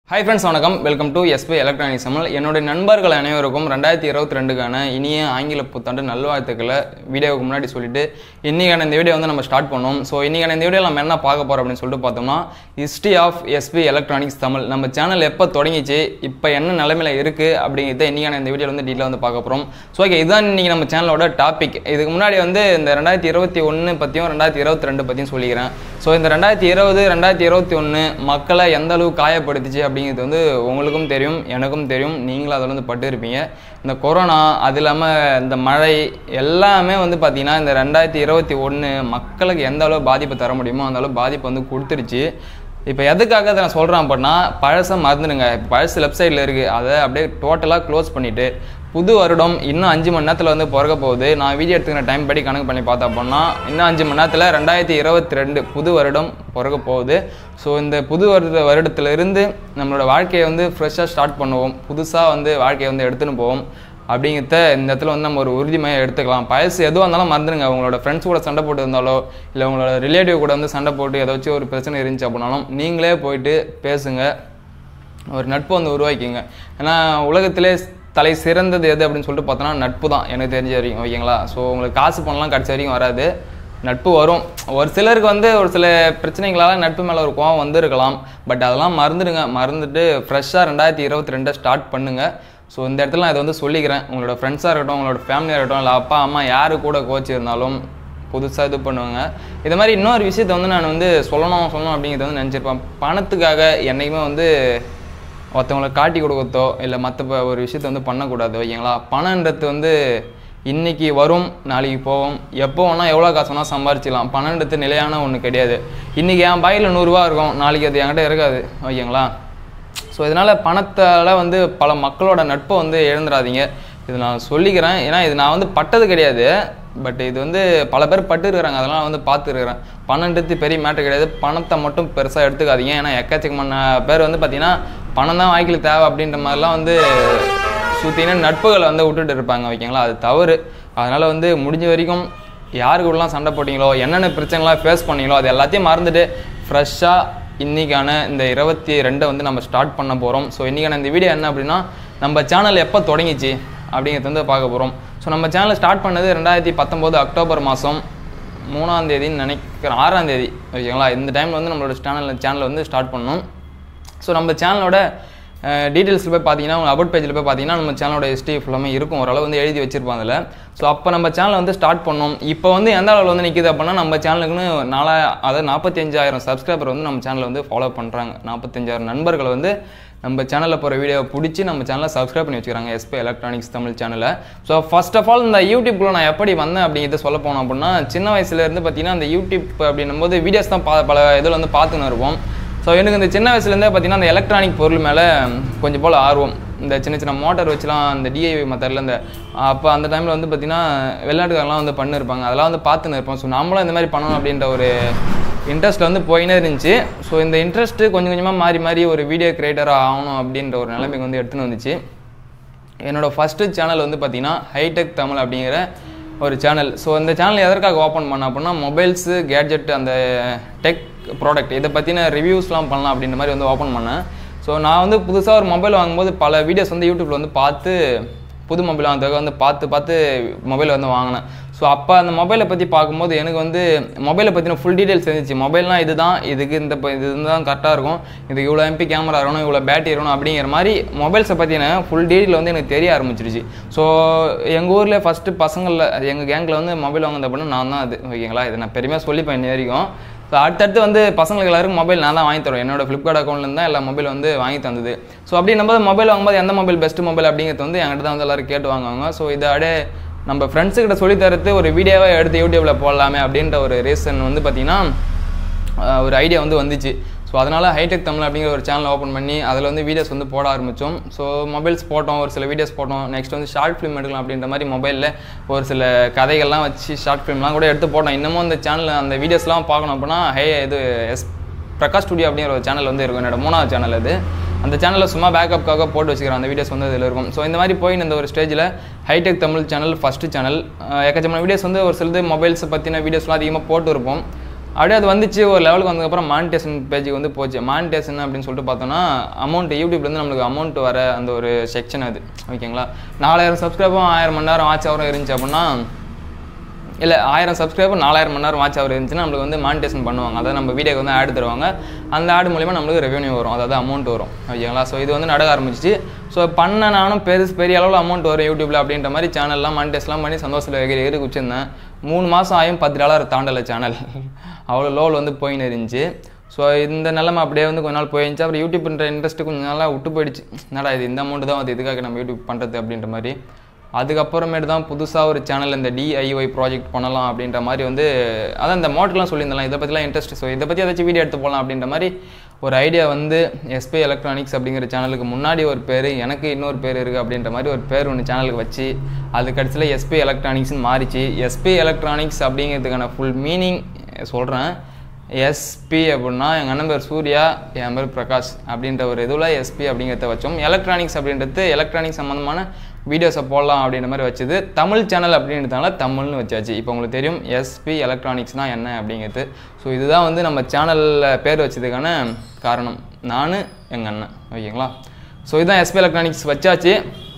hi friends வணக்கம் welcome to SP electronics Amal என்னுடைய நண்பர்கள் அனைவருக்கும் ரெண்டாயிரத்தி இருபத்தி ரெண்டுக்கான இனிய ஆங்கில புத்தாண்டு நல்வாழ்த்துக்களை வீடியோவுக்கு முன்னாடி சொல்லிட்டு இன்றைக்கான இந்த வீடியோ வந்து நம்ம ஸ்டார்ட் பண்ணோம் ஸோ இன்றைக்கான இந்த வீடியோ நம்ம என்ன பார்க்க போகிறோம் அப்படின்னு சொல்லிட்டு பார்த்தோம்னா history of SP electronics Tamil நம்ம சேனல் எப்போ தொடங்கிச்சு இப்போ என்ன நிலைமையில இருக்குது அப்படிங்கிறத இன்றைக்கான இந்த வீடியோவில் வந்து டீட்டெயில் வந்து பார்க்க போகிறோம் ஸோ ஓகே இதுதான் இன்றைக்கி நம்ம சேனலோட டாபிக் இதுக்கு முன்னாடி வந்து இந்த ரெண்டாயிரத்தி இருபத்தி ஒன்று பற்றியும் ரெண்டாயிரத்தி இருபத்தி ரெண்டு பற்றியும் சொல்லிக்கிறேன் ஸோ இந்த ரெண்டாயிரத்தி இருபது ரெண்டாயிரத்தி இருபத்தி ஒன்று மக்களை எந்த அளவு காயப்படுத்துச்சு அப்படிங்கிறது வந்து உங்களுக்கும் தெரியும் எனக்கும் தெரியும் நீங்களும் அதில் வந்து பட்டு இருப்பீங்க இந்த கொரோனா அது இல்லாமல் இந்த மழை எல்லாமே வந்து பார்த்திங்கன்னா இந்த ரெண்டாயிரத்தி இருபத்தி ஒன்று மக்களுக்கு எந்த அளவு பாதிப்பு தர முடியுமோ அந்த அளவு பாதிப்பு வந்து கொடுத்துருச்சு இப்போ எதுக்காக அதை நான் சொல்கிறேன் அப்படின்னா பழசை மறந்துடுங்க இப்போ பழசு லெஃப்ட் சைடில் இருக்குது அதை அப்படியே டோட்டலாக க்ளோஸ் பண்ணிவிட்டு புது வருடம் இன்னும் அஞ்சு மணி நேரத்தில் வந்து பிறக்க போகுது நான் வீடியோ எடுத்துக்கிற டைம் படி கணக்கு பண்ணி பார்த்தா அப்படின்னா இன்னும் அஞ்சு மணி நேரத்தில் ரெண்டாயிரத்தி இருபத்தி ரெண்டு புது வருடம் பிறக்க போகுது ஸோ இந்த புது வருட வருடத்திலிருந்து நம்மளோட வாழ்க்கையை வந்து ஃப்ரெஷ்ஷாக ஸ்டார்ட் பண்ணுவோம் புதுசாக வந்து வாழ்க்கையை வந்து எடுத்துன்னு போவோம் அப்படிங்கிறத இந்த இடத்துல வந்து நம்ம ஒரு உறுதிமையை எடுத்துக்கலாம் பழசு எதுவாக இருந்தாலும் மறந்துடுங்க உங்களோட ஃப்ரெண்ட்ஸ் கூட சண்டை போட்டு இருந்தாலோ இல்லை உங்களோட ரிலேட்டிவ் கூட வந்து சண்டை போட்டு ஏதாச்சும் ஒரு பிரச்சனை இருந்துச்சு அப்படின்னாலும் நீங்களே போயிட்டு பேசுங்க ஒரு நட்பு வந்து உருவாக்கிங்க ஏன்னா உலகத்திலே தலை சிறந்தது எது அப்படின்னு சொல்லிட்டு பார்த்தோன்னா நட்பு தான் எனக்கு தெரிஞ்ச வரைக்கும் ஓகேங்களா ஸோ உங்களுக்கு காசு பணம்லாம் கிடச்ச வரைக்கும் வராது நட்பு வரும் ஒரு சிலருக்கு வந்து ஒரு சில பிரச்சனைகளால் நட்பு மேலே ஒரு கோவம் வந்திருக்கலாம் பட் அதெல்லாம் மறந்துடுங்க மறந்துட்டு ஃப்ரெஷ்ஷாக ரெண்டாயிரத்தி இருபத்தி ரெண்டை ஸ்டார்ட் பண்ணுங்கள் ஸோ இந்த இடத்துல நான் இதை வந்து சொல்லிக்கிறேன் உங்களோட ஃப்ரெண்ட்ஸாக இருக்கட்டும் உங்களோட ஃபேமிலியாக இருக்கட்டும் இல்லை அப்பா அம்மா யார் கூட கோச் இருந்தாலும் புதுசாக இது பண்ணுவாங்க இது மாதிரி இன்னொரு விஷயத்த வந்து நான் வந்து சொல்லணும் சொல்லணும் அப்படிங்கிறத வந்து நினச்சிருப்பேன் பணத்துக்காக என்றைக்குமே வந்து ஒருத்தவங்களை காட்டி கொடுக்கறதோ இல்லை மற்ற ஒரு விஷயத்த வந்து பண்ணக்கூடாது ஓகேங்களா பணன்றது வந்து இன்னைக்கு வரும் நாளைக்கு போகும் எப்போ வேணால் எவ்வளோ காசு வேணால் சம்பாரிச்சிக்கலாம் பணன்றது நிலையான ஒன்று கிடையாது இன்றைக்கி என் பாயில் நூறுரூவா இருக்கும் நாளைக்கு அது என்கிட்ட இருக்காது ஓகேங்களா ஸோ இதனால் பணத்தால் வந்து பல மக்களோட நட்பை வந்து இழந்துடாதீங்க இது நான் சொல்லிக்கிறேன் ஏன்னா இது நான் வந்து பட்டது கிடையாது பட் இது வந்து பல பேர் பட்டு இருக்கிறாங்க அதெல்லாம் வந்து பார்த்துருக்குறேன் பணன்றது பெரிய மேட்டர் கிடையாது பணத்தை மட்டும் பெருசாக எடுத்துக்காதீங்க ஏன்னா எக்கச்சக்கமான பேர் வந்து பார்த்தீங்கன்னா பணம் தான் வாய்க்கில் தேவை அப்படின்ற மாதிரிலாம் வந்து சுற்றினா நட்புகளை வந்து விட்டுட்டு இருப்பாங்க ஓகேங்களா அது தவறு அதனால் வந்து முடிஞ்ச வரைக்கும் யாரு கூடலாம் சண்டை போட்டிங்களோ என்னென்ன பிரச்சனைலாம் ஃபேஸ் பண்ணீங்களோ அது எல்லாத்தையும் மறந்துட்டு ஃப்ரெஷ்ஷாக இன்றைக்கான இந்த இருபத்தி ரெண்டை வந்து நம்ம ஸ்டார்ட் பண்ண போகிறோம் ஸோ இன்றைக்கான இந்த வீடியோ என்ன அப்படின்னா நம்ம சேனல் எப்போ தொடங்கிச்சு அப்படிங்கிறது வந்து பார்க்க போகிறோம் ஸோ நம்ம சேனல் ஸ்டார்ட் பண்ணது ரெண்டாயிரத்தி பத்தொம்போது அக்டோபர் மாதம் மூணாம் தேதின்னு நினைக்கிறேன் ஆறாம் தேதி ஓகேங்களா இந்த டைமில் வந்து நம்மளோட சேனல் சேனல் வந்து ஸ்டார்ட் பண்ணோம் ஸோ நம்ம சேனலோட டீட்டெயில்ஸில் போய் பார்த்தீங்கன்னா உங்கள் அபவுட் பேஜில் போய் பார்த்தீங்கன்னா நம்ம சேனலோட ஹிஸ்ட்ரி ஃபுல்லாமே இருக்கும் ஓரளவு வந்து எழுதி வச்சிருப்பாங்க அதில் ஸோ அப்போ நம்ம சேனலை வந்து ஸ்டார்ட் பண்ணோம் இப்போ வந்து எந்த அளவில் வந்து நிற்கிது அப்படின்னா நம்ம சேனலுக்குன்னு நாலா அதாவது நாற்பத்தஞ்சாயிரம் சப்ஸ்கிரைபர் வந்து நம்ம சேனலை வந்து ஃபாலோ பண்ணுறாங்க நாற்பத்தஞ்சாயிரம் நண்பர்கள் வந்து நம்ம சேனலில் போகிற வீடியோவை பிடிச்சி நம்ம சேனலை சப்ஸ்கிரைப் பண்ணி வச்சுக்கிறாங்க எஸ்பி எலக்ட்ரானிக்ஸ் தமிழ் சேனலை ஸோ ஃபர்ஸ்ட் ஆஃப் ஆல் இந்த யூடியூப்குள்ள நான் எப்படி வந்தேன் அப்படிங்கிறத சொல்ல போனோம் அப்படின்னா சின்ன வயசுலேருந்து பார்த்தீங்கன்னா அந்த யூடியூப் அப்படின்னும் போது வீடியோஸ் தான் பா பல இதில் வந்து பார்த்துன்னு இருப்போம் ஸோ எனக்கு இந்த சின்ன வயசுலேருந்தே பார்த்தீங்கன்னா அந்த எலக்ட்ரானிக் பொருள் மேலே கொஞ்சம் போல் ஆர்வம் இந்த சின்ன சின்ன மோட்டார் வச்சுலாம் அந்த டிஐவி மெத்தடில் இந்த அப்போ அந்த டைமில் வந்து பார்த்திங்கன்னா வெளிநாட்டுக்காரலாம் வந்து பண்ணிருப்பாங்க அதெல்லாம் வந்து பார்த்துன்னு இருப்போம் ஸோ நம்மளும் இந்த மாதிரி பண்ணணும் அப்படின்ற ஒரு இன்ட்ரெஸ்ட் வந்து போயினே இருந்துச்சு ஸோ இந்த இன்ட்ரெஸ்ட்டு கொஞ்சம் கொஞ்சமாக மாறி மாறி ஒரு வீடியோ கிரியேட்டராக ஆகணும் அப்படின்ற ஒரு நிலைமைக்கு வந்து எடுத்துன்னு வந்துச்சு என்னோடய ஃபஸ்ட்டு சேனல் வந்து பார்த்திங்கன்னா ஹைடெக் தமிழ் அப்படிங்கிற ஒரு சேனல் ஸோ இந்த சேனல் எதற்காக ஓப்பன் பண்ண அப்படின்னா மொபைல்ஸு கேட்ஜெட் அந்த டெக் ப்ராடக்ட் இதை பற்றின ரிவ்யூஸ்லாம் பண்ணலாம் அப்படின்ற மாதிரி வந்து ஓப்பன் பண்ணேன் ஸோ நான் வந்து புதுசாக ஒரு மொபைல் வாங்கும்போது பல வீடியோஸ் வந்து யூடியூப்பில் வந்து பார்த்து புது மொபைல் வாங்குறதுக்காக வந்து பார்த்து பார்த்து மொபைல் வந்து வாங்கினேன் ஸோ அப்போ அந்த மொபைலை பற்றி பார்க்கும்போது எனக்கு வந்து மொபைலை பற்றின ஃபுல் டீட்டெயில்ஸ் இருந்துச்சு மொபைல்னால் இது தான் இதுக்கு இந்த இப்போ இது தான் கரெக்டாக இருக்கும் இதுக்கு இவ்வளோ எம்பி கேமரா இருக்கணும் இவ்வளோ பேட்டரி இருக்கணும் அப்படிங்கிற மாதிரி மொபைல்ஸை பற்றின ஃபுல் டீட்டெயில் வந்து எனக்கு தெரிய ஆரம்பிச்சிருச்சு ஸோ எங்கள் ஊரில் ஃபஸ்ட்டு பசங்களில் எங்கள் கேங்கில் வந்து மொபைல் வாங்குறது அப்படின்னா நான் தான் அது ஓகேங்களா இதை நான் பெருமையாக சொல்லிப்பேன் இன்னி வரைக்கும் ஸோ அடுத்தடுத்து வந்து பசங்களுக்கு எல்லாருக்கும் மொபைல் நான் தான் வாங்கி தருவேன் என்னோட ஃப்ளிப்கார்ட் அக்கௌண்ட்லேருந்து தான் எல்லா மொபைல் வந்து வாங்கி தந்தது ஸோ அப்படி நம்ம மொபைல் வாங்கும்போது எந்த மொபைல் பெஸ்ட் மொபைல் அப்படிங்கிறது வந்து என்கிட்ட தான் வந்து எல்லாரும் கேட்டு வாங்குவாங்க ஸோ இதை அப்படியே நம்ம ஃப்ரெண்ட்ஸுக்கிட்ட சொல்லி தரது ஒரு வீடியோவை எடுத்து யூடியூப்பில் போடலாமே அப்படின்ற ஒரு ரீசன் வந்து பார்த்திங்கன்னா ஒரு ஐடியா வந்து வந்துச்சு ஸோ அதனால் ஹைடெக் தமிழ் அப்படிங்கிற ஒரு சேனல் ஓப்பன் பண்ணி அதில் வந்து வீடியோஸ் வந்து போட ஆரம்பித்தோம் ஸோ மொபைல்ஸ் போட்டோம் ஒரு சில வீடியோஸ் போட்டோம் நெக்ஸ்ட் வந்து ஷார்ட் ஃபிலிம் எடுக்கலாம் அப்படின்ற மாதிரி மொபைலில் ஒரு சில கதைகள்லாம் வச்சு ஷார்ட் ஃபிலிம்லாம் கூட எடுத்து போட்டோம் இன்னமும் அந்த சேனல் அந்த வீடியோஸ்லாம் பார்க்கணும் அப்படின்னா ஹே இது எஸ் பிரகாஷ் ஸ்டுடியோ அப்படிங்கிற ஒரு சேனல் வந்து இருக்கும் என்னோட மூணாவது சேனல் அது அந்த சேனலில் சும்மா பேக்கப்புக்காக போட்டு வச்சுக்கிறேன் அந்த வீடியோஸ் வந்து இதில் இருக்கும் ஸோ இந்த மாதிரி போய் இந்த ஒரு ஸ்டேஜில் hi tech Tamil channel first channel எக்கச்சமான வீடியோஸ் வந்து ஒரு சிலது மொபைல்ஸை பற்றின வீடியோஸ்லாம் அதிகமாக போட்டு இருப்போம் அப்படியே அது வந்துச்சு ஒரு லெவலுக்கு வந்ததுக்கப்புறம் மானிட்டேஷன் பேஜுக்கு வந்து போச்சு மானிட்டேஷன் அப்படின்னு சொல்லிட்டு பார்த்தோன்னா அமௌண்ட் யூடியூப்லேருந்து நம்மளுக்கு அமௌண்ட் வர அந்த ஒரு செக்ஷன் அது ஓகேங்களா நாலாயிரம் சப்ஸ்கிரைபரும் ஆயிரம் மணி நேரம் வாட்ச் ஹவரும் இருந்துச்சு அப்படின்னா இல்லை ஆயிரம் சப்ஸ்கிரைபர் நாலாயிரம் மணி நேரம் வாட்ச் ஹவர் இருந்துச்சுன்னா நம்மளுக்கு வந்து மானிட்டேஷன் பண்ணுவாங்க அதாவது நம்ம வீடியோக்கு வந்து ஆட் தருவாங்க அந்த ஆடு மூலிமா நம்மளுக்கு ரெவன்யூ வரும் அதாவது அமௌண்ட் வரும் ஓகேங்களா ஸோ இது வந்து நடக்க ஆரம்பிச்சிச்சு ஸோ பண்ண நானும் பெருசு பெரிய அளவில் அமௌண்ட் வரும் யூடியூப்பில் அப்படின்ற மாதிரி சேனல்லாம் மானிட்டேஸ்லாம் பண்ணி சந்தோஷத்தில் எகிரி எகிரி குச்சிருந்தேன் மூணு மாதம் ஆயும் பத்து டாலர் தாண்டலை சேனல் அவ்வளோ லோவில் வந்து போயின்னு இருந்துச்சு ஸோ இந்த நிலமை அப்படியே வந்து கொஞ்ச நாள் போயிருந்துச்சு அப்புறம் யூடியூப்ன்ற இன்ட்ரெஸ்ட் கொஞ்சம் நாளாக விட்டு போயிடுச்சு என்னடா இது இந்த அமௌண்ட் தான் வந்து இதுக்காக நம்ம யூடியூப் பண்ணுறது அப்படின்ற மாதிரி அதுக்கப்புறமேட்டு தான் புதுசாக ஒரு சேனல் இந்த டிஐஒய் ப்ராஜெக்ட் பண்ணலாம் அப்படின்ற மாதிரி வந்து அதான் இந்த மோட்டர்லாம் சொல்லியிருந்தலாம் இதை பற்றிலாம் இன்ட்ரெஸ்ட் ஸோ இதை பற்றி ஏதாச்சும் வீடியோ எடுத்து போகலாம் அப்படின்ற மாதிரி ஒரு ஐடியா வந்து எஸ்பி எலக்ட்ரானிக்ஸ் அப்படிங்கிற சேனலுக்கு முன்னாடி ஒரு பேர் எனக்கு இன்னொரு பேர் இருக்குது அப்படின்ற மாதிரி ஒரு பேர் ஒன்று சேனலுக்கு வச்சு அது கடைசியில் எஸ்பி எலக்ட்ரானிக்ஸ்னு மாறிச்சு எஸ்பி எலக்ட்ரானிக்ஸ் அப்படிங்கிறதுக்கான ஃபுல் மீனிங் சொல்கிறேன் எஸ்பி அப்படின்னா எங்கள் அண்ணன் பேர் சூர்யா என் பேர் பிரகாஷ் அப்படின்ற ஒரு இதில் எஸ்பி அப்படிங்கிறத வச்சோம் எலக்ட்ரானிக்ஸ் அப்படின்றது எலக்ட்ரானிக்ஸ் சம்மந்தமான வீடியோஸை போடலாம் அப்படின்ற மாதிரி வச்சது தமிழ் சேனல் அப்படின்றதுனால தமிழ்னு வச்சாச்சு இப்போ உங்களுக்கு தெரியும் எஸ்பி எலக்ட்ரானிக்ஸ்னால் என்ன அப்படிங்கிறது ஸோ இதுதான் வந்து நம்ம சேனலில் பேர் வச்சதுக்கான காரணம் நான் எங்கள் அண்ணன் ஓகேங்களா ஸோ இதுதான் எஸ்பி எலக்ட்ரானிக்ஸ் வச்சாச்சு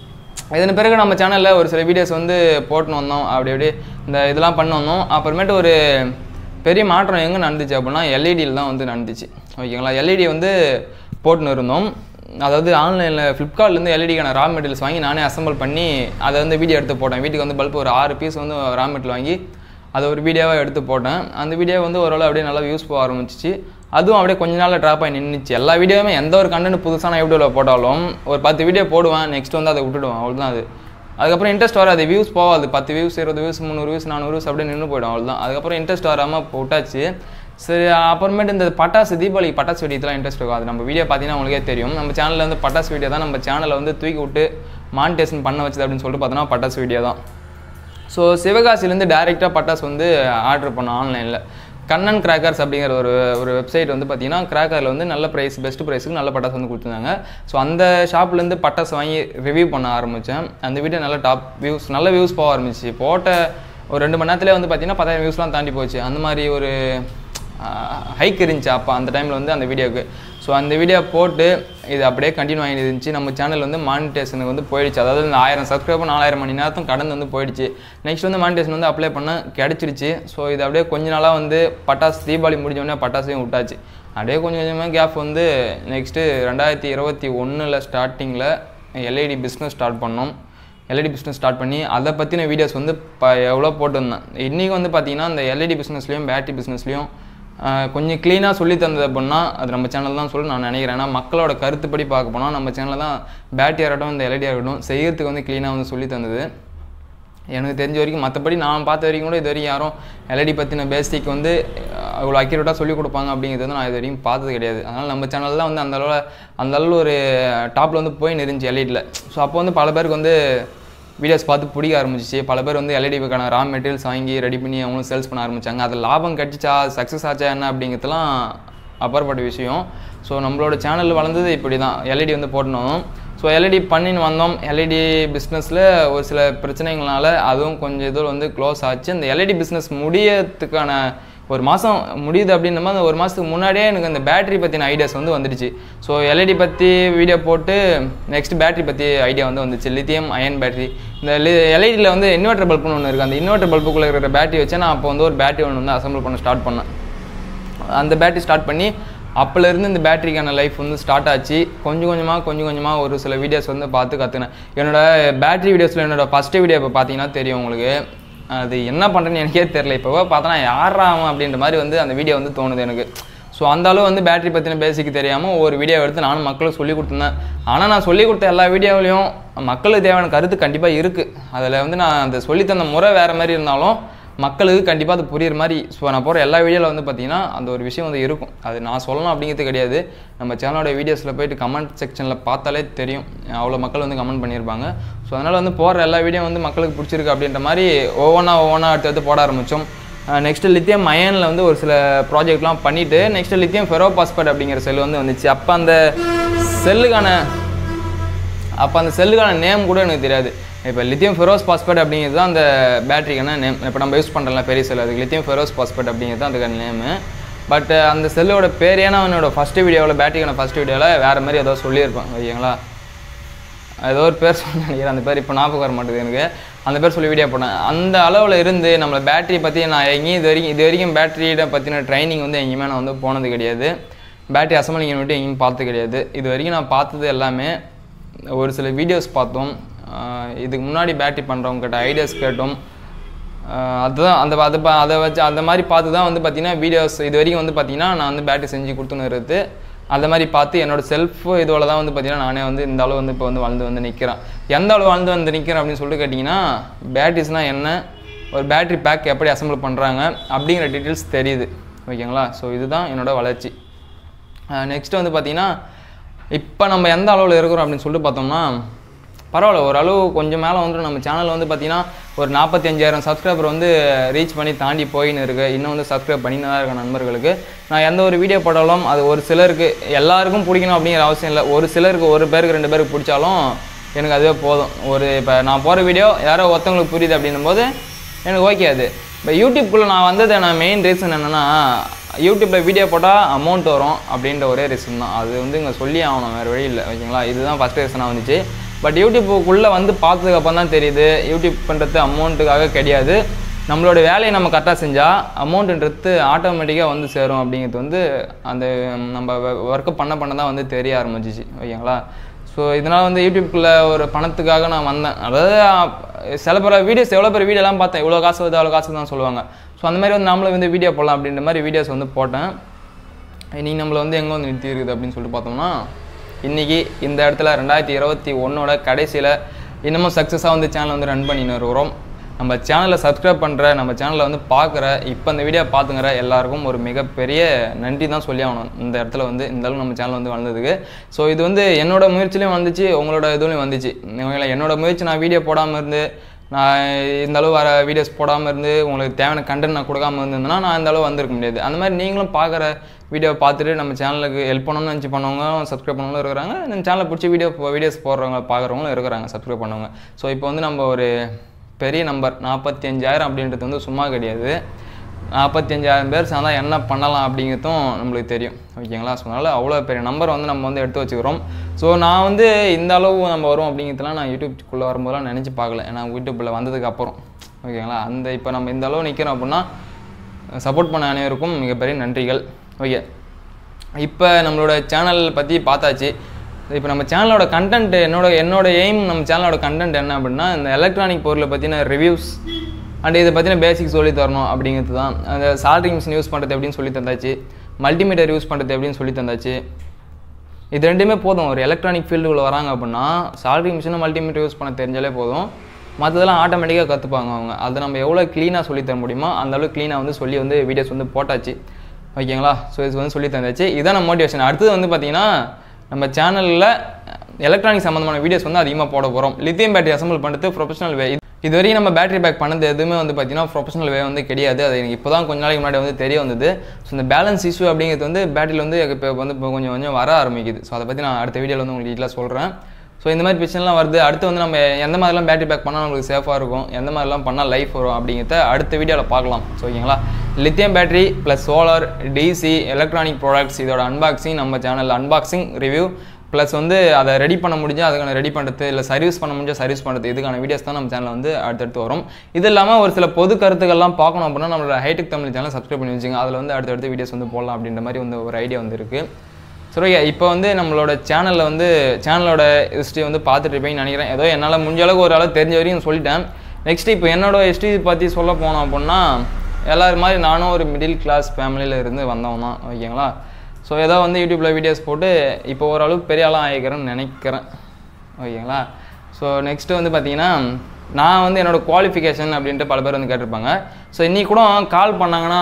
இதன் பிறகு நம்ம சேனலில் ஒரு சில வீடியோஸ் வந்து போட்டுன்னு வந்தோம் அப்படி அப்படி இந்த இதெல்லாம் பண்ண வந்தோம் அப்புறமேட்டு ஒரு பெரிய மாற்றம் எங்கே நடந்துச்சு அப்படின்னா எல்இடியில் தான் வந்து நடந்துச்சு ஓகேங்களா எல்இடி வந்து போட்டுன்னு இருந்தோம் அதாவது ஆன்லைனில் ஃப்ளிப்கார்ட்லேருந்து எல்இடிக்கான ரா மெட்டீரியல்ஸ் வாங்கி நானே அசம்பிள் பண்ணி அதை வந்து வீடியோ எடுத்து போட்டேன் வீட்டுக்கு வந்து பல்ப் ஒரு ஆறு பீஸ் வந்து ரா மெட்டீரியல் வாங்கி அதை ஒரு வீடியோவாக எடுத்து போட்டேன் அந்த வீடியோ வந்து ஓரளவு அப்படியே நல்லா வியூஸ் போக ஆரம்பிச்சிச்சு அதுவும் அப்படியே கொஞ்ச நாளில் ட்ராப் ஆகி நின்றுச்சு எல்லா வீடியோவுமே எந்த ஒரு கண்டென்ட் புதுசாக நான் யூடியூப்பில் போட்டாலும் ஒரு பத்து வீடியோ போடுவேன் நெக்ஸ்ட் வந்து அதை விட்டுடுவேன் அவ்வளோதான் அது அதுக்கப்புறம் இன்ட்ரெஸ்ட் வராது வியூஸ் போகாது பத்து வியூஸ் இருபது வியூஸ் முந்நூறு வியூஸ் நானூறு வியூஸ் அப்படியே நின்று போயிடும் அவ்வளோதான் அதுக்கப்புறம் இன்ட்ரெஸ்ட் வராமல் விட்டாச்சு சரி அப்புறமேட்டு இந்த பட்டாசு தீபாவளி பட்டாசு வெடியெல்லாம் இன்ட்ரெஸ்ட் இருக்கும் அது நம்ம வீடியோ பார்த்தீங்கன்னா உங்களுக்கே தெரியும் நம்ம சேனலில் வந்து பட்டாசு வீடியோ தான் நம்ம சேனலை வந்து தூக்கி விட்டு மானிட்டேஷன் பண்ண வச்சது அப்படின்னு சொல்லிட்டு பார்த்தோன்னா பட்டாசு வீடியோ தான் ஸோ சிவகாசிலேருந்து டேரெக்டாக பட்டாசு வந்து ஆர்டர் பண்ணோம் ஆன்லைனில் கண்ணன் கிராக்கர்ஸ் அப்படிங்கிற ஒரு ஒரு வெப்சைட் வந்து பார்த்தீங்கன்னா கிராக்கரில் வந்து நல்ல ப்ரைஸ் பெஸ்ட் ப்ரைஸுக்கு நல்ல பட்டாசு வந்து கொடுத்துருந்தாங்க ஸோ அந்த ஷாப்லேருந்து பட்டாசு வாங்கி ரிவ்யூ பண்ண ஆரம்பித்தேன் அந்த வீடியோ நல்ல டாப் வியூஸ் நல்ல வியூஸ் போக ஆரம்பிச்சு போட்ட ஒரு ரெண்டு மணி நேரத்துலேயே வந்து பார்த்தீங்கன்னா பத்தாயிரம் வியூஸ்லாம் தாண்டி போச்சு அந்த மாதிரி ஒரு ஹைக் இருந்துச்சு அப்போ அந்த டைமில் வந்து அந்த வீடியோவுக்கு ஸோ அந்த வீடியோ போட்டு இது அப்படியே கண்டினியூ ஆகிட்டு இருந்துச்சு நம்ம சேனல் வந்து மானிட்டேஷனுக்கு வந்து போயிடுச்சு அதாவது இந்த ஆயிரம் சப்ஸ்கிரைபர் நாலாயிரம் மணி நேரத்தும் கடந்து வந்து போயிடுச்சு நெக்ஸ்ட் வந்து மானிட்டேஷன் வந்து அப்ளை பண்ண கிடச்சிருச்சு ஸோ இது அப்படியே கொஞ்ச நாளாக வந்து பட்டாசு தீபாவளி முடிஞ்சோடனே பட்டாசையும் விட்டாச்சு அப்படியே கொஞ்சம் கொஞ்சமாக கேப் வந்து நெக்ஸ்ட்டு ரெண்டாயிரத்தி இருபத்தி ஒன்றில் ஸ்டார்டிங்கில் எல்ஐடி பிஸ்னஸ் ஸ்டார்ட் பண்ணோம் எல்இடி பிஸ்னஸ் ஸ்டார்ட் பண்ணி அதை பற்றின வீடியோஸ் வந்து ப எவ்வளோ போட்டிருந்தேன் இன்றைக்கி வந்து பார்த்தீங்கன்னா இந்த எல்இடி பிஸ்னஸ்லேயும் பேட்டரி பிஸ்னஸ்லேயும் கொஞ்சம் க்ளீனாக சொல்லி தந்தது அப்படின்னா அது நம்ம சேனல் தான் சொல்லி நான் நினைக்கிறேன் ஏன்னா மக்களோட கருத்துப்படி பார்க்க போனால் நம்ம சேனலில் தான் பேட்டரி இருக்கட்டும் இந்த எல்இடி இருக்கட்டும் செய்யறதுக்கு வந்து க்ளீனாக வந்து சொல்லி தந்தது எனக்கு தெரிஞ்ச வரைக்கும் மற்றபடி நான் பார்த்த வரைக்கும் கூட இது வரைக்கும் யாரும் எல்இடி பற்றின பேசிக் வந்து அவ்வளோ அக்யூரேட்டாக சொல்லிக் கொடுப்பாங்க அப்படிங்கிறது வந்து நான் இது வரைக்கும் பார்த்தது கிடையாது அதனால் நம்ம சேனல் தான் வந்து அந்த அளவில் அந்த அளவில் ஒரு டாப்பில் வந்து போய் இருந்துச்சு எல்இடியில் ஸோ அப்போ வந்து பல பேருக்கு வந்து வீடியோஸ் பார்த்து பிடிக்க ஆரம்பிச்சிச்சு பல பேர் வந்து எல்இடிக்கான ரா மெட்டீரியல்ஸ் வாங்கி ரெடி பண்ணி அவங்களும் சேல்ஸ் பண்ண ஆரம்பித்தாங்க அது லாபம் கிடச்சிச்சா சக்ஸஸ் ஆச்சா என்ன அப்படிங்கிறதுலாம் அப்பாற்பட்ட விஷயம் ஸோ நம்மளோட சேனல் வளர்ந்தது இப்படி தான் எல்இடி வந்து போட்டணும் ஸோ எல்இடி பண்ணின்னு வந்தோம் எல்இடி பிஸ்னஸில் ஒரு சில பிரச்சனைகள்னால அதுவும் கொஞ்சம் இதில் வந்து க்ளோஸ் ஆச்சு இந்த எல்இடி பிஸ்னஸ் முடியறதுக்கான ஒரு மாதம் முடியுது அப்படின்னும் போது ஒரு மாதத்துக்கு முன்னாடியே எனக்கு இந்த பேட்டரி பற்றின ஐடியாஸ் வந்து வந்துடுச்சு ஸோ எல்இடி பற்றி வீடியோ போட்டு நெக்ஸ்ட் பேட்டரி பற்றி ஐடியா வந்து வந்துச்சு லித்தியம் அயன் பேட்டரி இந்த எல்இடியில் வந்து இன்வெர்டர் பல்புன்னு ஒன்று இருக்குது அந்த இன்வெர்டர் பல்புக்குள்ளே இருக்கிற பேட்டரி வச்சு நான் அப்போ வந்து ஒரு பேட்டரி ஒன்று வந்து அசம்பிள் பண்ண ஸ்டார்ட் பண்ணேன் அந்த பேட்டரி ஸ்டார்ட் பண்ணி அப்போலேருந்து இந்த பேட்டரிக்கான லைஃப் வந்து ஸ்டார்ட் ஆச்சு கொஞ்சம் கொஞ்சமாக கொஞ்சம் கொஞ்சமாக ஒரு சில வீடியோஸ் வந்து பார்த்து கற்றுனேன் என்னோட பேட்டரி வீடியோஸில் என்னோட ஃபஸ்ட்டு வீடியோ இப்போ பார்த்தீங்கன்னா தெரியும் உங்களுக்கு அது என்ன பண்ணுறேன்னு எனக்கே தெரில இப்போ பார்த்தோன்னா யாரா அவன் அப்படின்ற மாதிரி வந்து அந்த வீடியோ வந்து தோணுது எனக்கு ஸோ அந்த அளவு வந்து பேட்டரி பற்றின பேசிக் தெரியாமல் ஒரு வீடியோ எடுத்து நானும் மக்களுக்கு சொல்லி கொடுத்துருந்தேன் ஆனால் நான் சொல்லி கொடுத்த எல்லா வீடியோவிலையும் மக்களுக்கு தேவையான கருத்து கண்டிப்பாக இருக்குது அதில் வந்து நான் அந்த சொல்லித்தந்த முறை வேறு மாதிரி இருந்தாலும் மக்களுக்கு கண்டிப்பாக அது புரியுற மாதிரி ஸோ நான் போகிற எல்லா வீடியோவில் வந்து பார்த்தீங்கன்னா அந்த ஒரு விஷயம் வந்து இருக்கும் அது நான் சொல்லணும் அப்படிங்கிறது கிடையாது நம்ம சேனலோட வீடியோஸில் போயிட்டு கமெண்ட் செக்ஷனில் பார்த்தாலே தெரியும் அவ்வளோ மக்கள் வந்து கமெண்ட் பண்ணியிருப்பாங்க ஸோ அதனால் வந்து போகிற எல்லா வீடியோ வந்து மக்களுக்கு பிடிச்சிருக்கு அப்படின்ற மாதிரி ஒவ்வொன்றா ஒவ்வொன்றா எடுத்து எடுத்து போட ஆரம்பித்தோம் நெக்ஸ்ட்டு லித்தியம் அயனில் வந்து ஒரு சில ப்ராஜெக்ட்லாம் பண்ணிவிட்டு நெக்ஸ்ட்டு லித்தியம் ஃபெரோ பாஸ்பேட் அப்படிங்கிற செல் வந்து வந்துச்சு அப்போ அந்த செல்லுக்கான அப்போ அந்த செல்லுக்கான நேம் கூட எனக்கு தெரியாது இப்போ லித்தியம் ஃபெரோஸ் பாஸ்பேட் அப்படிங்கிறது தான் அந்த பேட்டரிக்கான நேம் இப்போ நம்ம யூஸ் பண்ணுறோம்ல பெரிய செல் அதுக்கு லித்தியம் ஃபெரோஸ் பாஸ்பேட் அப்படிங்கிறது தான் அதுக்கான நேமு பட் அந்த செல்லோட பேர் ஏன்னா அவனோட ஃபஸ்ட்டு வீடியோவில் பேட்டரிக்கான ஃபஸ்ட் வீடியோவில் வேறு மாதிரி ஏதோ சொல்லியிருப்பான் ஓகேங்களா ஏதோ ஒரு பேர் சொன்ன நினைக்கிறேன் அந்த பேர் இப்போ ஞாபகம் வர மாட்டேது எனக்கு அந்த பேர் சொல்லி வீடியோ போட்டேன் அந்த அளவில் இருந்து நம்மளை பேட்டரி பற்றி நான் எங்கேயும் இது வரைக்கும் இது வரைக்கும் பேட்டரியை பற்றின ட்ரைனிங் வந்து எங்கேயுமே நான் வந்து போனது கிடையாது பேட்டரி அசம்பிளிங் யூனிட் எங்கேயும் பார்த்து கிடையாது இது வரைக்கும் நான் பார்த்தது எல்லாமே ஒரு சில வீடியோஸ் பார்த்தோம் ஆஹ் இதுக்கு முன்னாடி பேட்டரி பண்ணுறவங்க கிட்ட ஐடியாஸ் கேட்டோம் ஆஹ் அதுதான் அந்த அதை பா- அதை வச்சு அந்த மாதிரி பார்த்து தான் வந்து பார்த்தீங்கன்னா வீடியோஸ் இது வரைக்கும் வந்து பார்த்தீங்கன்னா நான் வந்து பேட்டரி செஞ்சு கொடுத்துன்னு இருக்குது அந்த மாதிரி பார்த்து என்னோட செல்ஃப் இதோட தான் வந்து பார்த்தீங்கன்னா நானே வந்து இந்த அளவு வந்து இப்போ வந்து வளர்ந்து வந்து நிற்கிறேன் எந்த அளவு வளர்ந்து வந்து நிற்கிறேன் அப்படின்னு சொல்லிட்டு கேட்டிங்கன்னா பேட்டரிஸ்னால் என்ன ஒரு பேட்டரி பேக் எப்படி அசம்பிள் பண்ணுறாங்க அப்படிங்கிற டீட்டெயில்ஸ் தெரியுது ஓகேங்களா ஸோ இதுதான் என்னோட வளர்ச்சி நெக்ஸ்ட் வந்து பார்த்தீங்கன்னா இப்போ நம்ம எந்த அளவில் இருக்கிறோம் அப்படின்னு சொல்லிட்டு பார்த்தோம்னா பரவாயில்ல ஓரளவு கொஞ்சம் மேலே வந்து நம்ம சேனல் வந்து பார்த்தீங்கன்னா ஒரு நாற்பத்தி அஞ்சாயிரம் சப்ஸ்கிரைபர் வந்து ரீச் பண்ணி தாண்டி போயின்னு இருக்கு இன்னும் வந்து சப்ஸ்கிரைப் பண்ணி தான் இருக்க நண்பர்களுக்கு நான் எந்த ஒரு வீடியோ போட்டாலும் அது ஒரு சிலருக்கு எல்லாருக்கும் பிடிக்கணும் அப்படிங்கிற அவசியம் இல்லை ஒரு சிலருக்கு ஒரு பேருக்கு ரெண்டு பேருக்கு பிடிச்சாலும் எனக்கு அதுவே போதும் ஒரு இப்போ நான் போகிற வீடியோ யாரோ ஒருத்தவங்களுக்கு புரியுது அப்படின்னும் போது எனக்கு ஓகே அது இப்போ யூடியூப்குள்ளே நான் வந்தது நான் மெயின் ரீசன் என்னென்னா யூடியூப்பில் வீடியோ போட்டால் அமௌண்ட் வரும் அப்படின்ற ஒரே ரீசன் தான் அது வந்து இங்கே சொல்லி ஆகணும் வேறு வழி இல்லை ஓகேங்களா இதுதான் ஃபஸ்ட் ரீசனாக வந்துச்சு பட் யூடியூப்புக்குள்ளே வந்து பார்த்ததுக்கப்புறம் தான் தெரியுது யூடியூப் பண்ணுறது அமௌண்ட்டுக்காக கிடையாது நம்மளோட வேலையை நம்ம கரெக்டாக செஞ்சால் அமௌண்ட்டுன்றது ஆட்டோமேட்டிக்காக வந்து சேரும் அப்படிங்கிறது வந்து அந்த நம்ம ஒர்க்கு பண்ண பண்ண தான் வந்து தெரிய ஆரம்பிச்சிச்சு ஓகேங்களா ஸோ இதனால் வந்து யூடியூப்குள்ளே ஒரு பணத்துக்காக நான் வந்தேன் அதாவது அஹ், சில பேர் வீடியோஸ் எவ்வளோ பேர் வீடியோலாம் பார்த்தேன் இவ்வளோ காசு வருது அவ்வளோ காசு தான் சொல்லுவாங்க ஸோ அந்த மாதிரி வந்து நம்மளும் வந்து வீடியோ போடலாம் அப்படின்ற மாதிரி வீடியோஸ் வந்து போட்டேன் இன்னைக்கு நம்மளை வந்து எங்கே வந்து நிறுத்தி இருக்குது அப்படின்னு சொல்லிட்டு பார்த்தோம்னா இன்றைக்கி இந்த இடத்துல ரெண்டாயிரத்தி இருபத்தி ஒன்னோட கடைசியில் இன்னமும் சக்ஸஸாக வந்து சேனல் வந்து ரன் பண்ணின்னு இருக்கிறோம் நம்ம சேனலை சப்ஸ்கிரைப் பண்ணுற நம்ம சேனலை வந்து பார்க்குற இப்போ இந்த வீடியோ பார்த்துங்கிற எல்லாருக்கும் ஒரு மிகப்பெரிய நன்றி தான் சொல்லி ஆகணும் இந்த இடத்துல வந்து இந்த அளவு நம்ம சேனல் வந்து வளர்ந்ததுக்கு ஸோ இது வந்து என்னோட முயற்சிலையும் வந்துச்சு உங்களோட இதுலையும் வந்துச்சு ஓகேங்களா என்னோட முயற்சி நான் வீடியோ போடாமல் இருந்து நான் இந்த அளவு வர வீடியோஸ் போடாமல் இருந்து உங்களுக்கு தேவையான கண்டென்ட் நான் கொடுக்காம இருந்திருந்தேன்னா நான் இந்த அளவு வந்திருக்க முடியாது அந்த மாதிரி நீங்களும் பார்க்குற வீடியோ பார்த்துட்டு நம்ம சேனலுக்கு ஹெல்ப் பண்ணணும்னு நினச்சி பண்ணவங்க சப்ஸ்கிரைப் பண்ணவங்களும் இருக்கிறாங்க இந்த சேனலை பிடிச்சி வீடியோ வீடியோஸ் போடுறவங்க பார்க்குறவங்களும் இருக்கிறாங்க சப்ஸ்கிரைப் பண்ணவங்க ஸோ இப்போ வந்து நம்ம ஒரு பெரிய நம்பர் நாற்பத்தி அஞ்சாயிரம் அப்படின்றது வந்து சும்மா கிடையாது நாற்பத்தி அஞ்சாயிரம் பேர் சேர்ந்தா என்ன பண்ணலாம் அப்படிங்கிறதும் நம்மளுக்கு தெரியும் ஓகேங்களா ஸோ அதனால் அவ்வளோ பெரிய நம்பர் வந்து நம்ம வந்து எடுத்து வச்சுக்கிறோம் ஸோ நான் வந்து இந்த அளவு நம்ம வரும் அப்படிங்கிறதுலாம் நான் யூடியூப்குள்ளே வரும்போதெல்லாம் நினச்சி பார்க்கல ஏன்னா யூடியூப்பில் வந்ததுக்கு அப்புறம் ஓகேங்களா அந்த இப்போ நம்ம இந்த அளவு நிற்கிறோம் அப்படின்னா சப்போர்ட் பண்ண அனைவருக்கும் மிகப்பெரிய நன்றிகள் ஓகே இப்போ நம்மளோட சேனல் பற்றி பார்த்தாச்சு இப்போ நம்ம சேனலோட கண்டென்ட் என்னோட என்னோட எய்ம் நம்ம சேனலோட கண்டென்ட் என்ன அப்படின்னா இந்த எலக்ட்ரானிக் பொருளை பற்றின ரிவ்யூஸ் அண்ட் இதை பற்றின பேசிக் சொல்லி தரணும் அப்படிங்கிறது தான் அந்த சால்ட்ரிங் மிஷின் யூஸ் பண்ணுறது எப்படின்னு சொல்லி தந்தாச்சு மல்டிமீட்டர் யூஸ் பண்ணுறது எப்படின்னு சொல்லி தந்தாச்சு இது ரெண்டுமே போதும் ஒரு எலக்ட்ரானிக் ஃபீல்டுக்குள்ளே வராங்க அப்படின்னா சால்ட்ரிங் மிஷினும் மல்டிமீட்டர் யூஸ் பண்ண தெரிஞ்சாலே போதும் மற்றதெல்லாம் ஆட்டோமேட்டிக்காக கற்றுப்பாங்க அவங்க அதை நம்ம எவ்வளோ க்ளீனாக சொல்லி தர முடியுமோ அந்த அளவுக்கு க்ளீனாக வந்து சொல்லி வந்து வீடியோஸ் வந்து போட்டாச்சு ஓகேங்களா ஸோ இது வந்து சொல்லி தந்தாச்சு இதான் மோட்டிவேஷன் அடுத்தது வந்து பார்த்தீங்கன்னா நம்ம சேனலில் எலக்ட்ரானிக் சம்மந்தமான வீடியோஸ் வந்து அதிகமாக போட போகிறோம் லித்தியம் பேட்டரி அசம்பிள் பண்ணுறது ப்ரொஃபஷனல் வே இது வரைக்கும் நம்ம பேட்டரி பேக் பண்ணது எதுவுமே வந்து பார்த்தீங்கன்னா ப்ரொஃபஷனல் வே வந்து கிடையாது அது எனக்கு இப்போ தான் கொஞ்ச நாளைக்கு முன்னாடி வந்து தெரிய வந்தது ஸோ இந்த பேலன்ஸ் இஷ்யூ அப்படிங்கிறது வந்து பேட்டரியில் வந்து இப்போ வந்து இப்போ கொஞ்சம் கொஞ்சம் வர ஆரம்பிக்குது ஸோ அதை பற்றி நான் அடுத்த வீடியோவில் வந்து உங்களுக்கு டீட்டெயிலாக சொல்கிறேன் ஸோ இந்த மாதிரி பிரச்சனைலாம் வருது அடுத்து வந்து நம்ம எந்த மாதிரிலாம் பேட்டரி பேக் பண்ணால் நம்மளுக்கு சேஃபாக இருக்கும் எந்த மாதிரிலாம் பண்ணால் லைஃப் வரும் அப்படிங்கிறத அடுத்த வீடியோவில் பார்க்கலாம் ஸோ ஓகேங்களா lithium battery plus solar DC electronic products இதோட அன்பாக்சிங் நம்ம சேனல் அன்பாக்சிங் ரிவ்யூ ப்ளஸ் வந்து அதை ரெடி பண்ண முடிஞ்சால் அதுக்கான ரெடி பண்ணுறது இல்லை சர்வீஸ் பண்ண முடிஞ்சால் சர்வீஸ் பண்ணுறது இதுக்கான வீடியோஸ் தான் நம்ம சேனலில் வந்து அடுத்தடுத்து வரும் இது இல்லாமல் ஒரு சில பொது கருத்துக்கள்லாம் பார்க்கணும் அப்படின்னா நம்மளோட ஹைடெக் தமிழ் சேனல் சப்ஸ்கிரைப் பண்ணி வச்சுங்க அதில் வந்து அடுத்தடுத்து வீடியோஸ் வந்து போடலாம் அப்படின்ற மாதிரி வந்து ஒரு ஐடியா வந்து இருக்குது சரி இப்போ வந்து நம்மளோட சேனலில் வந்து சேனலோட ஹிஸ்ட்ரி வந்து பார்த்துட்டு இருப்பீங்கன்னு நினைக்கிறேன் ஏதோ என்னால் முடிஞ்ச அளவுக்கு ஒரு அளவு தெரிஞ்ச வரையும் சொல்லிட்டேன் நெக்ஸ்ட் இப்போ என்னோட ஹிஸ்ட்ரி பற்றி சொல்ல போனோம் அப்படின்னா எல்லாரும் மாதிரி நானும் ஒரு மிடில் கிளாஸ் ஃபேமிலியில் இருந்து வந்தவன் தான் ஓகேங்களா ஸோ ஏதோ வந்து யூடியூப்பில் வீடியோஸ் போட்டு இப்போ ஓரளவுக்கு பெரிய ஆளாக ஆகிக்கிறேன்னு நினைக்கிறேன் ஓகேங்களா ஸோ நெக்ஸ்ட்டு வந்து பார்த்தீங்கன்னா நான் வந்து என்னோடய குவாலிஃபிகேஷன் அப்படின்ட்டு பல பேர் வந்து கேட்டிருப்பாங்க ஸோ இன்றைக்கி கூட கால் பண்ணாங்கன்னா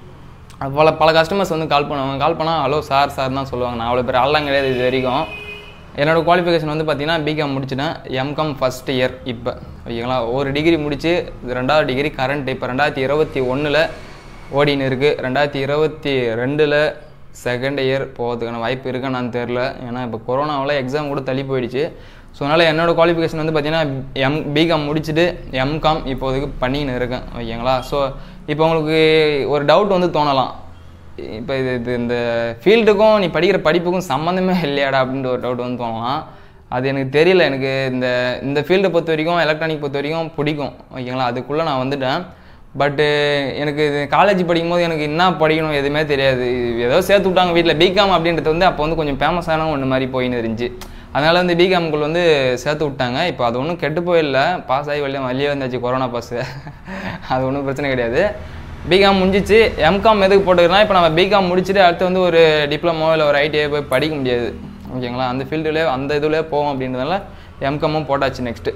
பல பல கஸ்டமர்ஸ் வந்து கால் பண்ணுவாங்க கால் பண்ணால் ஹலோ சார் சார் தான் சொல்லுவாங்க நான் அவ்வளோ பேர் ஆள்லாம் கிடையாது இது வரைக்கும் என்னோட குவாலிஃபிகேஷன் வந்து பார்த்தீங்கன்னா பிகாம் முடிச்சிட்டேன் எம்காம் ஃபஸ்ட் இயர் இப்போ ஓகேங்களா ஒரு டிகிரி முடிச்சு இது ரெண்டாவது டிகிரி கரண்ட் இப்போ ரெண்டாயிரத்தி இருபத்தி ஒன்றில் ஓடின்னு இருக்குது ரெண்டாயிரத்தி இருபத்தி ரெண்டில் செகண்ட் இயர் போகிறதுக்கான வாய்ப்பு இருக்கான்னு தெரில ஏன்னா இப்போ கொரோனாவில் எக்ஸாம் கூட தள்ளி போயிடுச்சு ஸோ அதனால் என்னோட குவாலிஃபிகேஷன் வந்து பார்த்தீங்கன்னா எம் பிகாம் முடிச்சுட்டு எம்காம் இப்போதைக்கு பண்ணின்னு இருக்கேன் ஓகேங்களா ஸோ இப்போ உங்களுக்கு ஒரு டவுட் வந்து தோணலாம் இப்போ இது இது இந்த ஃபீல்டுக்கும் நீ படிக்கிற படிப்புக்கும் சம்மந்தமே இல்லையாடா அப்படின்ற ஒரு டவுட் வந்து தோணலாம் அது எனக்கு தெரியல எனக்கு இந்த இந்த ஃபீல்டை பொறுத்த வரைக்கும் எலக்ட்ரானிக் பொறுத்த வரைக்கும் பிடிக்கும் ஓகேங்களா அதுக்குள்ளே நான் வந்துட்டேன் பட்டு எனக்கு இது காலேஜ் படிக்கும்போது எனக்கு என்ன படிக்கணும் எதுவுமே தெரியாது ஏதோ சேர்த்து விட்டாங்க வீட்டில் பிகாம் அப்படின்றது வந்து அப்போ வந்து கொஞ்சம் ஃபேமஸான ஒன்று மாதிரி போயின்னு இருந்துச்சு அதனால் வந்து பிகாம்குள்ள வந்து சேர்த்து விட்டாங்க இப்போ அது ஒன்றும் கெட்டு போயிடல பாஸ் ஆகி வெளியே வெளியே வந்தாச்சு கொரோனா பாஸ் அது ஒன்றும் பிரச்சனை கிடையாது பிகாம் முடிஞ்சிச்சு எம்காம் எதுக்கு போட்டுக்கிறோம் இப்போ நம்ம பிகாம் முடிச்சுட்டு அடுத்து வந்து ஒரு டிப்ளமோ இல்லை ஒரு ஐடிஐ போய் படிக்க முடியாது ஓகேங்களா அந்த ஃபீல்டுலேயே அந்த இதுலேயே போவோம் அப்படின்றதுனால எம்காமும் போட்டாச்சு நெக்ஸ்ட்டு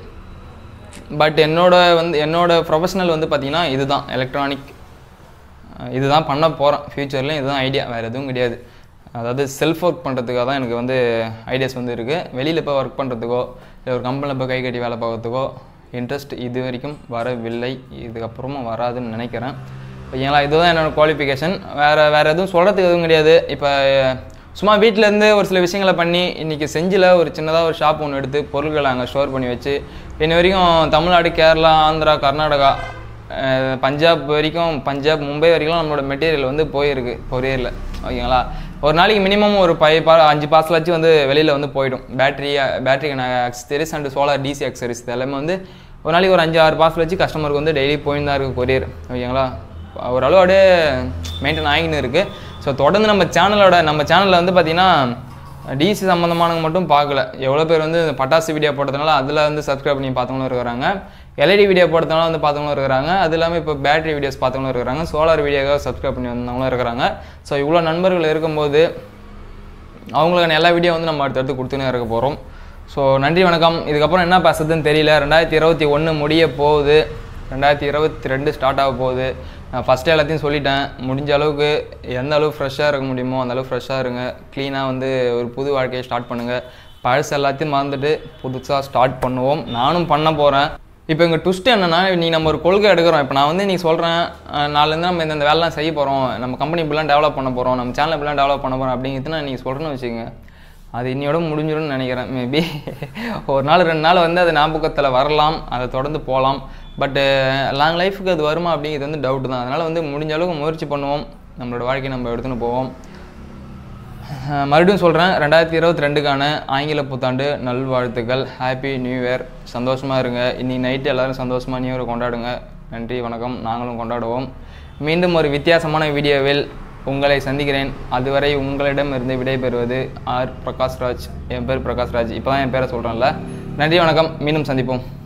பட் என்னோட வந்து என்னோட ப்ரொஃபஷனல் வந்து பார்த்தீங்கன்னா இதுதான் எலக்ட்ரானிக் இதுதான் பண்ண போகிறேன் ஃப்யூச்சர்லேயும் இதுதான் ஐடியா வேறு எதுவும் கிடையாது அதாவது செல்ஃப் ஒர்க் பண்ணுறதுக்காக தான் எனக்கு வந்து ஐடியாஸ் வந்து இருக்குது வெளியில் போய் ஒர்க் பண்ணுறதுக்கோ இல்லை ஒரு கம்பெனியில் போய் கை கட்டி வேலை பார்க்கறதுக்கோ இன்ட்ரெஸ்ட் இது வரைக்கும் வரவில்லை இதுக்கப்புறமும் வராதுன்னு நினைக்கிறேன் ஓகேங்களா இதுதான் என்னோடய குவாலிஃபிகேஷன் வேறு வேறு எதுவும் சொல்கிறதுக்கு எதுவும் கிடையாது இப்போ சும்மா வீட்டிலேருந்து ஒரு சில விஷயங்களை பண்ணி இன்றைக்கி செஞ்சில் ஒரு சின்னதாக ஒரு ஷாப் ஒன்று எடுத்து பொருட்களை அங்கே ஸ்டோர் பண்ணி வச்சு இன்ன வரைக்கும் தமிழ்நாடு கேரளா ஆந்திரா கர்நாடகா அஹ் பஞ்சாப் வரைக்கும் பஞ்சாப் மும்பை வரைக்கும் நம்மளோட மெட்டீரியல் வந்து போயிருக்கு கொரியரில் ஓகேங்களா ஒரு நாளைக்கு மினிமம் ஒரு பை பா அஞ்சு பார்சலாச்சும் வந்து வெளியில் வந்து போயிடும் பேட்டரி பேட்டரிக்கான accessories and solar DC accessories இது எல்லாமே வந்து ஒரு நாளைக்கு ஒரு அஞ்சு ஆறு பார்சல் வச்சு கஸ்டமருக்கு வந்து டெய்லி போயின்னு தான் இருக்குது கொரியர் ஓகேங்களா ஓரளவு அப்படியே மெயின்டைன் ஆகின்னு இருக்குது ஸோ தொடர்ந்து நம்ம சேனலோட நம்ம சேனலில் வந்து பார்த்திங்கன்னா டிசி சம்மந்தமானவங்க மட்டும் பார்க்கல எவ்வளோ பேர் வந்து இந்த பட்டாசு வீடியோ போட்டதுனால அதில் வந்து சப்ஸ்கிரைப் பண்ணி பார்த்தவங்களும் இருக்கிறாங்க எல்இடி வீடியோ போட்டதுனால வந்து பார்த்தவங்களும் இருக்கிறாங்க அது இல்லாமல் இப்போ பேட்டரி வீடியோஸ் பார்த்தவங்களும் இருக்கிறாங்க சோலார் வீடியோக்காக சப்ஸ்கிரைப் பண்ணி வந்தவங்களும் இருக்கிறாங்க ஸோ இவ்வளோ நண்பர்கள் இருக்கும்போது அவங்களுக்கான எல்லா வீடியோ வந்து நம்ம அடுத்தடுத்து கொடுத்துனே இருக்க போகிறோம் ஸோ நன்றி வணக்கம் இதுக்கப்புறம் என்ன பேசுறதுன்னு தெரியல ரெண்டாயிரத்தி இருபத்தி ஒன்று முடிய போகுது ரெண்டாயிரத்தி இருபத்தி ரெண்டு ஸ்டார்ட் ஆக போகுது நான் ஃபஸ்ட்டு எல்லாத்தையும் சொல்லிட்டேன் முடிஞ்ச அளவுக்கு எந்த அளவு ஃப்ரெஷ்ஷாக இருக்க முடியுமோ அந்த அளவு ஃப்ரெஷ்ஷாக இருங்க க்ளீனாக வந்து ஒரு புது வாழ்க்கையை ஸ்டார்ட் பண்ணுங்கள் பழசு எல்லாத்தையும் மறந்துட்டு புதுசாக ஸ்டார்ட் பண்ணுவோம் நானும் பண்ண போகிறேன் இப்போ எங்கள் ட்விஸ்ட் என்னன்னா நீ நம்ம ஒரு கொள்கை எடுக்கிறோம் இப்போ நான் வந்து நீ சொல்கிறேன் நாலுலேருந்து நம்ம இந்த வேலைலாம் செய்ய போகிறோம் நம்ம கம்பெனி இப்படிலாம் டெவலப் பண்ண போகிறோம் நம்ம சேனல் இப்படிலாம் டெவலப் பண்ண போகிறோம் அப்படிங்கிறது நான் நீங்கள் சொல்கிறேன்னு வச்சுக்கோங்க அது இன்னையோட முடிஞ்சிடும்னு நினைக்கிறேன் மேபி ஒரு நாள் ரெண்டு நாள் வந்து அது ஞாபகத்தில் வரலாம் அதை தொடர்ந்து போகலாம் பட்டு லாங் லைஃபுக்கு அது வருமா அப்படிங்கிறது வந்து டவுட் தான் அதனால் வந்து முடிஞ்ச அளவுக்கு முயற்சி பண்ணுவோம் நம்மளோட வாழ்க்கையை நம்ம எடுத்துன்னு போவோம் அஹ் மறுபடியும் சொல்கிறேன் ரெண்டாயிரத்தி இருபத்தி ரெண்டுக்கான ஆங்கில புத்தாண்டு நல்வாழ்த்துக்கள் ஹாப்பி நியூ இயர் சந்தோஷமாக இருங்க இன்னைக்கு நைட்டு எல்லோரும் சந்தோஷமாக நியூ இயர் கொண்டாடுங்க நன்றி வணக்கம் நாங்களும் கொண்டாடுவோம் மீண்டும் ஒரு வித்தியாசமான வீடியோவில் உங்களை சந்திக்கிறேன் அதுவரை உங்களிடமிருந்து விடைபெறுவது ஆர் பிரகாஷ்ராஜ் என் பேர் பிரகாஷ்ராஜ் இப்போ தான் என் பேரை சொல்கிறேன்ல நன்றி வணக்கம் மீண்டும் சந்திப்போம்